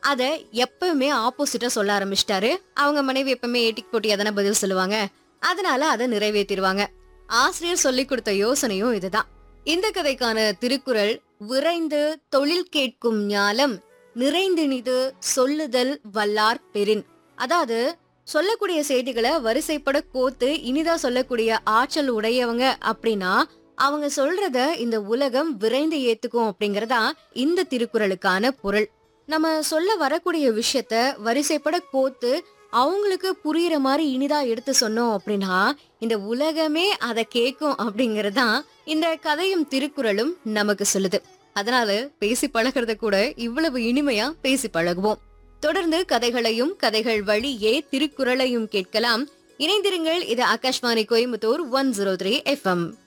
அத எப்பவுமே ஆப்போசிட்டா சொல்ல ஆரம்பிச்சிட்டாரு அவங்க மனைவி எப்பவுமே ஏட்டிக்கு போட்டியா தானே பதில் சொல்லுவாங்க அதனால அதை நிறைவேற்றிடுவாங்க ஆசிரியர் சொல்லி கொடுத்த யோசனையும் இதுதான் இந்த கதைக்கான திருக்குறள் விரைந்து தொழில் கேட்கும் ஞாலம் நிறைந்தினிது சொல்லுதல் வல்லார் பெறின் அதாவது சொல்லக்கூடிய செய்திகளை வரிசைப்பட கோத்து இனிதா சொல்லக்கூடிய ஆற்றல் உடையவங்க அப்படின்னா அவங்க சொல்றத இந்த உலகம் விரைந்து ஏத்துக்கும் அப்படிங்கறதா இந்த திருக்குறளுக்கான பொருள் நம்ம சொல்ல வரக்கூடிய விஷயத்த வரிசைப்பட கோத்து அவங்களுக்கு புரியுற மாதிரி இனிதா எடுத்து சொன்னோம் அப்படின்னா இந்த உலகமே அதை கேட்கும் அப்படிங்கறதுதான் இந்த கதையும் திருக்குறளும் நமக்கு சொல்லுது அதனால பேசி பழகிறத கூட இவ்வளவு இனிமையா பேசி பழகுவோம் தொடர்ந்து கதைகளையும் கதைகள் வழியே திருக்குறளையும் கேட்கலாம் இணைந்திருங்கள் இது Akashvani Coimbatore one zero three FM